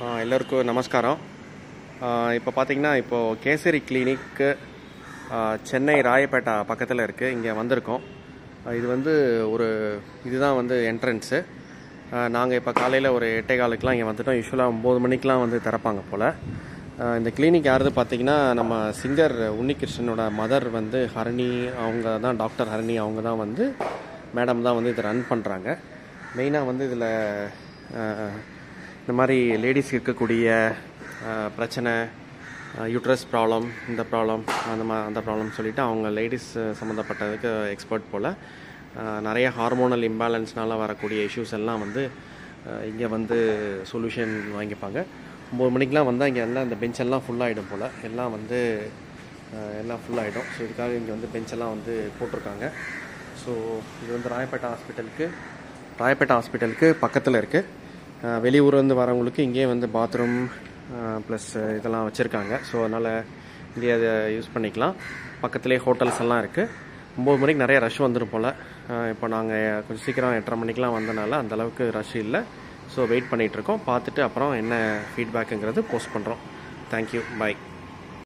ஆ, எல்லோருக்கும் நமஸ்காரம் இப்போ பார்த்தீங்கன்னா இப்போது கேசரி கிளினிக்கு ஆ, சென்னை ராயப்பேட்டா பக்கத்தில் இருக்குது இங்கே வந்திருக்கோம் ஆ, இது வந்து ஒரு இதுதான் வந்து என்ட்ரன்ஸு நாங்கள் இப்போ காலையில் ஒரு எட்டே காலுக்கெலாம் இங்கே வந்துட்டோம் யூஸ்வலாக ஒம்பது மணிக்கெலாம் வந்து திறப்பாங்க போல் இந்த கிளினிக் யாருது பார்த்தீங்கன்னா நம்ம சிங்கர் உன்னிகிருஷ்ணனோட மதர் வந்து ஹரணி அவங்க தான் டாக்டர் ஹரணி அவங்க தான் வந்து மேடம் தான் வந்து இதை ரன் பண்ணுறாங்க மெயினாக வந்து இதில் இந்த மாதிரி லேடிஸ் இருக்கக்கூடிய அஹ், பிரச்சனை யூட்ரஸ் ப்ராப்ளம் இந்த ப்ராப்ளம் அந்த மா அந்த ப்ராப்ளம் சொல்லிட்டு அவங்க லேடிஸ் சம்மந்தப்பட்டதுக்கு எக்ஸ்பர்ட் போல் நிறைய ஹார்மோனல் இம்பேலன்ஸ்னால வரக்கூடிய இஷ்யூஸ் எல்லாம் வந்து இங்கே வந்து சொல்யூஷன் வாங்கிப்பாங்க ஒம்பது மணிக்கெலாம் வந்தால் இங்கே எல்லாம் இந்த பெஞ்ச் எல்லாம் ஃபுல்லாகிடும் போல் எல்லாம் வந்து அஹ், எல்லாம் ஃபுல்லாகிடும் ஸோ இதுக்காக இங்கே வந்து பெஞ்செல்லாம் வந்து போட்டிருக்காங்க ஸோ இது வந்து ராயப்பேட்டை ஹாஸ்பிட்டலுக்கு ராயப்பேட்டை ஹாஸ்பிட்டலுக்கு பக்கத்தில் இருக்குது வெளியூர்லேருந்து வரவங்களுக்கு இங்கேயே வந்து பாத்ரூம் ப்ளஸ் இதெல்லாம் வச்சுருக்காங்க ஸோ அதனால் இங்கே அதை யூஸ் பண்ணிக்கலாம் பக்கத்துலேயே ஹோட்டல்ஸ் எல்லாம் இருக்குது ஒம்பது மணிக்கு நிறைய ரஷ் வந்துடும் போல் இப்போ நாங்கள் கொஞ்சம் சீக்கிரம் எட்டரை மணிக்கெலாம் வந்தனால அந்த அளவுக்கு ரஷ் இல்லை ஸோ வெயிட் பண்ணிகிட்ருக்கோம் பார்த்துட்டு அப்புறம் என்ன ஃபீட்பேக்குங்கிறது போஸ்ட் பண்ணுறோம் தேங்க்யூ பை